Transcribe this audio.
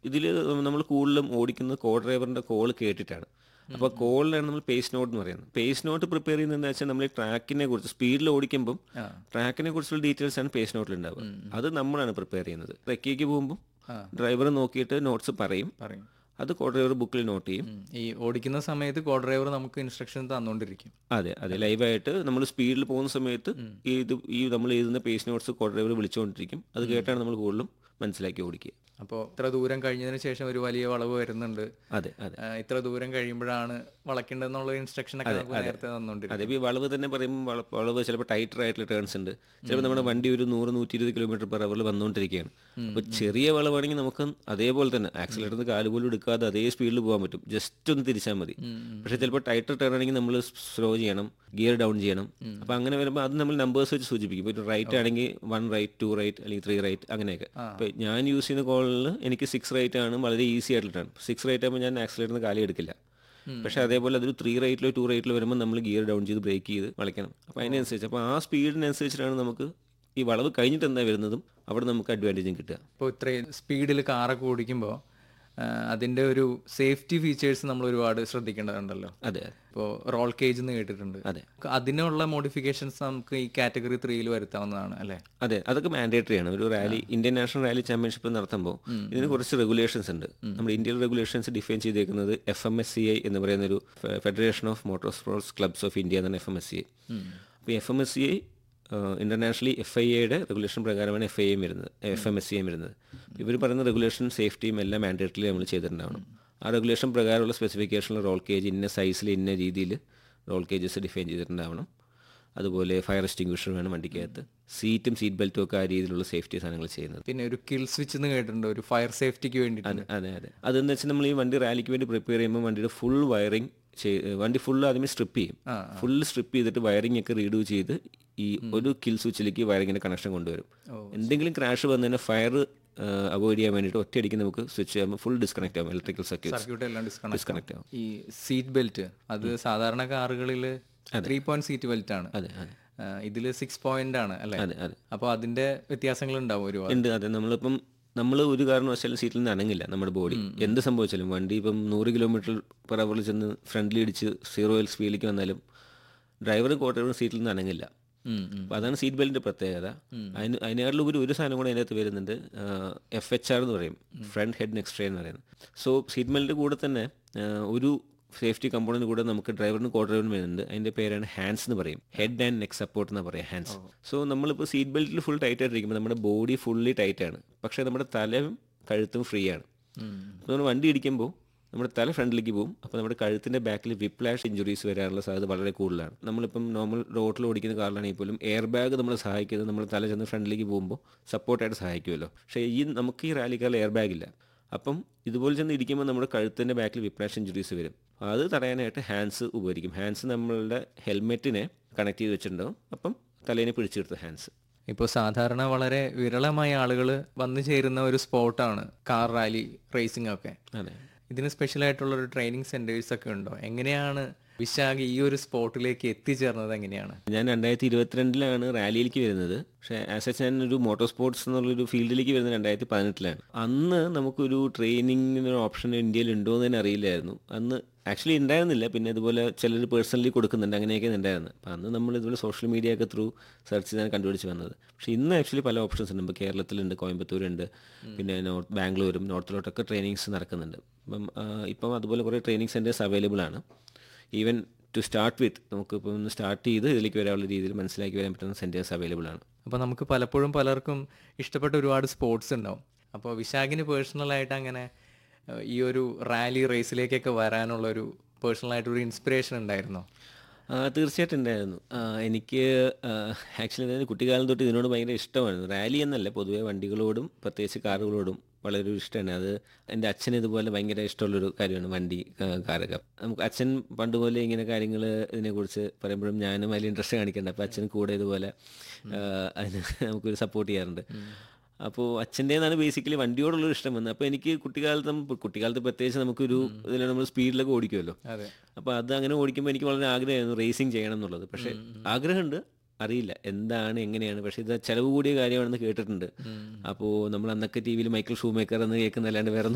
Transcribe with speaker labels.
Speaker 1: ഇതിൽ നമ്മൾ കൂടുതലും ഓടിക്കുന്നത് കോ ഡ്രൈവറിന്റെ കോൾ കേട്ടിട്ടാണ് അപ്പോൾ കോളിലാണ് നമ്മൾ പേസ് നോട്ട് എന്ന് പറയുന്നത് പേസ് നോട്ട് പ്രിപ്പയർ ചെയ്യുന്നത് എന്താ വെച്ചാൽ നമ്മൾ ഈ ട്രാക്കിനെ കുറിച്ച് സ്പീഡിൽ ഓടിക്കുമ്പോൾ ട്രാക്കിനെ കുറിച്ചുള്ള ഡീറ്റെയിൽസ് ആണ് പേസ് നോട്ടിൽ ഉണ്ടാവുക അത് നമ്മളാണ് പ്രിപ്പയർ ചെയ്യുന്നത് റെക്കിക്ക് പോകുമ്പോൾ ഡ്രൈവർ നോക്കിയിട്ട് നോട്ട്സ് പറയും
Speaker 2: പറയും
Speaker 1: അത് കോ ഡ്രൈവർ ബുക്കിൽ നോട്ട് ചെയ്യും
Speaker 2: ഉം. ഈ ഓടിക്കുന്ന സമയത്ത് കോ ഡ്രൈവർ നമുക്ക് ഇൻസ്ട്രക്ഷൻ തന്നുകൊണ്ടിരിക്കും
Speaker 1: അതെ അതെ ലൈവായിട്ട് നമ്മൾ സ്പീഡിൽ പോകുന്ന സമയത്ത് ഈ ഇത് ഈ നമ്മൾ എഴുതുന്ന പേസ് നോട്ട്സ് കോ ഡ്രൈവർ വിളിച്ചുകൊണ്ടിരിക്കും അത് കേട്ടാണ് നമ്മൾ കൂടുതലും മനസ്സിലാക്കി ഓടിക്കുക
Speaker 2: അപ്പോൾ ഇത്ര ദൂരം കഴിഞ്ഞതിന് ശേഷം ഒരു വലിയ വളവ് വരുന്നുണ്ട്
Speaker 1: അതെ അതെ
Speaker 2: ആ, ഇത്ര ദൂരം കഴിയുമ്പോഴാണ് വളയ്ക്കേണ്ടതെന്നുള്ള ഇൻസ്ട്രക്ഷൻ ഒക്കെ നമുക്ക് നേരത്തെ തന്നുകൊണ്ടിരിക്കും
Speaker 1: അതെ ഇപ്പോൾ ഈ വളവ് തന്നെ പറയുമ്പോൾ വള- വളവ് ചിലപ്പോൾ ടൈറ്റർ ആയിട്ടുള്ള ടേൺസ് ഉണ്ട് ചിലപ്പോൾ നമ്മുടെ വണ്ടി ഒരു നൂറ് നൂറ്റി ഇരുപത് കിലോമീറ്റർ പെർ അവറിൽ വന്നുകൊണ്ടിരിക്കുകയാണ് അപ്പോൾ ചെറിയ വളവാണെങ്കിൽ നമുക്ക് അതേപോലെ തന്നെ ആക്സിലേറ്റർ കാല് പോലും എടുക്കാതെ അതേ സ്പീഡിൽ പോകാൻ പറ്റും ജസ്റ്റ് ഒന്ന് തിരിച്ചാൽ മതി പക്ഷേ ചിലപ്പോൾ ടൈറ്റർ ടേൺ ആണെങ്കിൽ നമ്മൾ സ്ലോ ചെയ്യണം ഗിയർ ഡൗൺ ചെയ്യണം അപ്പോൾ അങ്ങനെ വരുമ്പോൾ അത് നമ്മൾ നമ്പേഴ്സ് വെച്ച് സൂചിപ്പിക്കും ഇപ്പോൾ റൈറ്റ് ആണെങ്കിൽ വൺ റൈറ്റ് ടു റൈറ്റ് അല്ലെങ്കിൽ ത്രീ റൈറ്റ് അങ്ങനെയൊക്കെ അപ്പോൾ ഞാൻ യൂസ് ചെയ്യുന്ന കോളിൽ എനിക്ക് സിക്സ് റൈറ്റ് ആണ് വളരെ ഈസി ആയിട്ടുള്ളതാണ് സിക്സ് റൈറ്റ് ആകുമ്പോൾ ഞാൻ ആക്സിലേറ്ററിന് കാലി എടുക്കില്ല പക്ഷേ അതേപോലെ അതൊരു ത്രീ റേറ്റിലോ ടു റേറ്റിലോ വരുമ്പോൾ നമ്മൾ ഗിയർ ഡൗൺ ചെയ്ത് ബ്രേക്ക് ചെയ്ത് വളയ്ക്കണം അപ്പോൾ അതിനനുസരിച്ച് അപ്പോൾ ആ സ്പീഡിനനുസരിച്ചിട്ടാണ് നമുക്ക് ഈ വളവ് കഴിഞ്ഞിട്ട് എന്താ വരുന്നതും അവിടെ നമുക്ക് അഡ്വാൻറ്റേജും കിട്ടുക
Speaker 2: ഇപ്പോൾ ഇത്രയും സ്പീഡിൽ കാറൊക്കെ ഓടിക്കുമ്പോൾ അതിൻ്റെ ഒരു സേഫ്റ്റി ഫീച്ചേഴ്സ് നമ്മൾ ഒരുപാട് ശ്രദ്ധിക്കേണ്ടതുണ്ടല്ലോ
Speaker 1: അതെ
Speaker 2: ഇപ്പോൾ റോൾ കേജ് എന്ന് കേട്ടിട്ടുണ്ട്
Speaker 1: അതെ.
Speaker 2: അതിനുള്ള മോഡിഫിക്കേഷൻസ് നമുക്ക് ഈ കാറ്റഗറി ത്രീയിൽ വരുത്താവുന്നതാണ് അല്ലേ
Speaker 1: അതെ അതൊക്കെ മാൻഡേറ്ററി ആണ് ഒരു rally Indian national rally championship നടത്തുമ്പോൾ ഇതിന് കുറച്ച് റെഗുലേഷൻസ് ഉണ്ട് നമ്മുടെ ഇന്ത്യൻ റെഗുലേഷൻസ് ഡിഫൈൻ ചെയ്തേക്കുന്നത് F M S C I എന്ന് പറയുന്ന ഒരു federation of motor sports clubs of India എന്നാണ് F M S C I അപ്പോൾ F M S C I internationally F I എയുടെ റെഗുലേഷൻ പ്രകാരമാണ് എഫ് ഐ എം വരുന്നത് F M S C M വരുന്നത് ഇവർ പറയുന്ന റെഗുലേഷൻ സേഫ്റ്റിയും എല്ലാം മാൻഡേറ്ററി നമ്മൾ ചെയ്തിട്ടുണ്ടാവണം ആ റെഗുലേഷൻ പ്രകാരമുള്ള സ്പെസിഫിക്കേഷനിൽ റോൾ കേജ് ഇന്ന സൈസിൽ ഇന്ന രീതിയിൽ റോൾ കേജസ് ഡിഫൈൻ ചെയ്തിട്ടുണ്ടാവണം അതുപോലെ ഫയർ എക്സ്റ്റിങ്വിഷർ വേണം വണ്ടിക്കകത്ത് സീറ്റും സീറ്റ് ബെൽറ്റും ഒക്കെ ആ രീതിയിലുള്ള സേഫ്റ്റി സാധനങ്ങൾ ചെയ്യുന്നത്
Speaker 2: പിന്നെ ഒരു കിൽ സ്വിച്ച് എന്ന് കേട്ടിട്ടുണ്ട് ഒരു ഫയർ സേഫ്റ്റിക്ക് വേണ്ടിയിട്ട്
Speaker 1: അതെ അതെ അതെ അതെന്ന് വെച്ചാൽ നമ്മൾ ഈ വണ്ടി റാലിക്ക് വേണ്ടി പ്രിപ്പയർ ചെയ്യുമ്പോൾ വണ്ടിയുടെ ഫുൾ വയറിംഗ് വണ്ടി ഫുൾ ആദ്യമേ സ്ട്രിപ്പ് ചെയ്യും ഫുൾ സ്ട്രിപ്പ് ചെയ്തിട്ട് വയറിംഗ് ഒക്കെ റീഡ്യൂ ചെയ്ത് ഈ ഒരു കിൽ സ്വിച്ചിലേക്ക് വയറിങ്ങിന്റെ കണക്ഷൻ കൊണ്ടുവരും എന്തെങ്കിലും ക്രാഷ് വന്നതിന് ഫയർ അവോയ്ഡ് ചെയ്യാൻ വേണ്ടിയിട്ട് ഒറ്റയടിക്ക് നമുക്ക് സ്വിച്ച് ചെയ്യുമ്പോൾ ഫുൾ ഡിസ്കണക്ട് ആവും ഇലക്ട്രിക്കൽ സർക്യൂട്ട്
Speaker 2: സർക്യൂട്ട് എല്ലാം ഡിസ്കണക്ട്
Speaker 1: ഡിസ്കണക്ട് ആവും
Speaker 2: ഈ സീറ്റ് ബെൽറ്റ് അത് സാധാരണ കാറുകളിൽ ത്രീ പോയിന്റ് സീറ്റ് ബെൽറ്റ് ആണ്
Speaker 1: അതെ അതെ
Speaker 2: ഇതിൽ സിക്സ് പോയിന്റ് ആണ് അല്ലേ
Speaker 1: അതെ അതെ
Speaker 2: അപ്പോൾ അതിന്റെ വ്യത്യാസങ്ങൾ ഉണ്ടാവും ഒരുപാട്
Speaker 1: ഉണ്ട് അതെ നമ്മളിപ്പം നമ്മൾ ഒരു കാരണവശാലും സീറ്റിൽ നിന്ന് അനങ്ങില്ല നമ്മുടെ ബോഡി എന്ത് സംഭവിച്ചാലും വണ്ടി ഇപ്പം നൂറ് കിലോമീറ്റർ പെർ അവറിൽ ചെന്ന് ഫ്രണ്ടിൽ ഇടിച്ച് സീറോയിൽ സ്പീഡിലേക്ക് വന്നാലും ഡ്രൈവറും കോ ഡ്രൈവറും സീറ്റിൽ നിന്ന് അനങ്ങില്ല
Speaker 2: ഉം, ഉം.
Speaker 1: അപ്പോൾ അതാണ് സീറ്റ് ബെൽറ്റിന്റെ പ്രത്യേകത അതിന് അതിനേക്കാളുപരി ഒരു സാധനം കൂടെ അതിനകത്ത് വരുന്നുണ്ട് എഫ് എച്ച് ആർ എന്ന് പറയും ഫ്രണ്ട് ഹെഡ് നെക്സ്റ്റ് എന്ന് പറയുന്നത് സോ സീറ്റ് ബെൽറ്റിന്റെ കൂടെ തന്നെ ആ, ഒരു സേഫ്റ്റി കമ്പോണന്റ് കൂടെ നമുക്ക് ഡ്രൈവറിനും കോ ഡ്രൈവറിനും വരുന്നുണ്ട് അതിന്റെ പേരാണ് ഹാൻഡ്സ് എന്ന് പറയും ഹെഡ് ആൻഡ് നെക്ക് സപ്പോർട്ട് എന്ന് പറയാം ഹാൻഡ്സ് സോ നമ്മളിപ്പോൾ സീറ്റ് ബെൽറ്റിൽ ഫുൾ ടൈറ്റ് ആയിട്ടിരിക്കുമ്പോൾ നമ്മുടെ ബോഡി ഫുള്ളി ടൈറ്റ് ആണ് പക്ഷേ നമ്മുടെ തലയും കഴുത്തും ഫ്രീ ആണ് അപ്പോൾ നമ്മൾ വണ്ടി ഇടിക്കുമ്പോൾ നമ്മുടെ തല ഫ്രണ്ടിലേക്ക് പോകും അപ്പോൾ നമ്മുടെ കഴുത്തിന്റെ ബാക്കിൽ വിപ്ലാഷ് ഇഞ്ചുറീസ് വരാനുള്ള സാധ്യത വളരെ കൂടുതലാണ് നമ്മളിപ്പം നോർമൽ റോഡിൽ ഓടിക്കുന്ന കാറിലാണെങ്കിൽ പോലും എയർ ബാഗ് നമ്മളെ സഹായിക്കുന്നത് നമ്മൾ തല ചെന്ന് ഫ്രണ്ടിലേക്ക് പോകുമ്പോൾ സപ്പോർട്ടായിട്ട് സഹായിക്കുമല്ലോ പക്ഷേ ഈ നമുക്ക് ഈ റാലി കാറിൽ എയർ ബാഗ് ഇല്ല അപ്പം ഇതുപോലെ ചെന്ന് ഇരിക്കുമ്പോൾ നമ്മുടെ കഴുത്തിന്റെ ബാക്കിൽ വിപ്ലാഷ് ഇഞ്ചുറീസ് വരും അത് തടയാനായിട്ട് ഹാൻഡ്സ് ഉപകരിക്കും ഹാൻഡ്സ് നമ്മളുടെ ഹെൽമെറ്റിനെ കണക്ട് ചെയ്ത് വെച്ചിട്ടുണ്ടാവും അപ്പം തലേനെ പിടിച്ചെടുത്ത ഹാൻഡ്സ്
Speaker 2: ഇപ്പോൾ സാധാരണ വളരെ വിരളമായ ആളുകൾ വന്നു ചേരുന്ന ഒരു സ്പോട്ടാണ് കാർ റാലി റേസിംഗ് ഒക്കെ
Speaker 1: അതെ
Speaker 2: ഇതിന് സ്പെഷ്യൽ ആയിട്ടുള്ള ഒരു ട്രെയിനിങ് സെന്റേഴ്സ് ഒക്കെ ഉണ്ടോ എങ്ങനെയാണ് വിശാഖ ഈ ഒരു സ്പോട്ടിലേക്ക് എത്തിച്ചേർന്നത് എങ്ങനെയാണ്
Speaker 1: ഞാൻ രണ്ടായിരത്തി ഇരുപത്തിരണ്ടിലാണ് റാലിയിലേക്ക് വരുന്നത് പക്ഷേ ആസ് എച്ച് ഞാൻ ഒരു മോട്ടോർ സ്പോർട്സ് എന്നുള്ളൊരു ഫീൽഡിലേക്ക് വരുന്നത് രണ്ടായിരത്തി പതിനെട്ടിലാണ് അന്ന് നമുക്കൊരു ട്രെയിനിങ്ങിന് ഓപ്ഷൻ ഇന്ത്യയിൽ ഉണ്ടോ എന്ന് തന്നെ അറിയില്ലായിരുന്നു അന്ന് ആക്ച്വലി ഉണ്ടായിരുന്നില്ല പിന്നെ ഇതുപോലെ ചിലർ പേഴ്സണലി കൊടുക്കുന്നുണ്ട് അങ്ങനെയൊക്കെ ഉണ്ടായിരുന്നു അപ്പം അന്ന് നമ്മൾ ഇതുപോലെ സോഷ്യൽ മീഡിയ ഒക്കെ ത്രൂ സെർച്ച് ചെയ്താണ് കണ്ടുപിടിച്ച് വന്നത് പക്ഷേ ഇന്ന് ആക്ച്വലി പല ഓപ്ഷൻസ് ഉണ്ട് ഇപ്പോൾ കേരളത്തിലുണ്ട് കോയമ്പത്തൂരുണ്ട് പിന്നെ നോർത്ത് ബാംഗ്ലൂരും നോർത്തിലോട്ടൊക്കെ ട്രെയിനിങ്സ് നടക്കുന്നുണ്ട് അപ്പം ആ, ഇപ്പം അതുപോലെ കുറേ ട്രെയിനിങ് സെൻറ്റേഴ്സ് അവൈലബിൾ ആണ് ഈവൻ ടു സ്റ്റാർട്ട് വിത്ത് നമുക്കിപ്പോൾ ഒന്ന് സ്റ്റാർട്ട് ചെയ്ത് ഇതിലേക്ക് വരാനുള്ള രീതിയിൽ മനസ്സിലാക്കി വരാൻ പറ്റുന്ന സെൻറ്റേഴ്സ് അവൈലബിൾ ആണ്
Speaker 2: അപ്പോൾ നമുക്ക് പലപ്പോഴും പലർക്കും ഇഷ്ടപ്പെട്ട ഒരുപാട് സ്പോർട്സ് ഉണ്ടാവും അപ്പോൾ വിശാഖിന് പേഴ്സണലായിട്ട് അങ്ങനെ ഏഹ്, ഈ ഒരു റാലി റേസിലേക്കൊക്കെ വരാനുള്ള ഒരു പേഴ്സണലായിട്ടൊരു ഇൻസ്പിറേഷൻ ഉണ്ടായിരുന്നോ
Speaker 1: ആ, തീർച്ചയായിട്ടും ഉണ്ടായിരുന്നു ആ, എനിക്ക് ആക്ച്വലി അതായത് കുട്ടിക്കാലം തൊട്ട് ഇതിനോട് ഭയങ്കര ഇഷ്ടമായിരുന്നു റാലി എന്നല്ല പൊതുവേ വണ്ടികളോടും പ്രത്യേകിച്ച് കാറുകളോടും വളരെ ഒരു ഇഷ്ടമാണ് അത് എൻ്റെ അച്ഛൻ ഇതുപോലെ ഭയങ്കര ഇഷ്ടമുള്ളൊരു കാര്യമാണ് വണ്ടി ആ, കാറൊക്കെ നമുക്ക് അച്ഛൻ പണ്ട് പോലെ ഇങ്ങനെ കാര്യങ്ങൾ ഇതിനെക്കുറിച്ച് പറയുമ്പോഴും ഞാനും വലിയ ഇൻട്രസ്റ്റ് കാണിക്കണ്ട അപ്പോൾ അച്ഛൻ കൂടെ ഇതുപോലെ ആ, അതിന് നമുക്കൊരു സപ്പോർട്ട് ചെയ്യാറുണ്ട് അപ്പോൾ അച്ഛൻ്റെന്നാണ് ബേസിക്കലി വണ്ടിയോടുള്ള ഇഷ്ടം വന്നത് അപ്പോൾ എനിക്ക് കുട്ടിക്കാലത്ത് നമ്മ- കുട്ടിക്കാലത്ത് പ്രത്യേകിച്ച് നമുക്കൊരു ഇതിൽ നമ്മൾ സ്പീഡിലൊക്കെ ഓടിക്കുമല്ലോ
Speaker 2: അതെ
Speaker 1: അപ്പോൾ അത് അങ്ങനെ ഓടിക്കുമ്പോൾ എനിക്ക് വളരെ ആഗ്രഹമായിരുന്നു റേസിംഗ് ചെയ്യണം എന്നുള്ളത് പക്ഷേ ആഗ്രഹമുണ്ട് അറിയില്ല എന്താണ് എങ്ങനെയാണ് പക്ഷേ ഇത് ചെലവ് കൂടിയ കാര്യമാണെന്ന് കേട്ടിട്ടുണ്ട് അപ്പോൾ നമ്മൾ അന്നൊക്കെ ടി വിയിൽ മൈക്കിൾ ഷൂ മേക്കർ എന്ന് കേൾക്കുന്നല്ലാണ്ട് വേറെ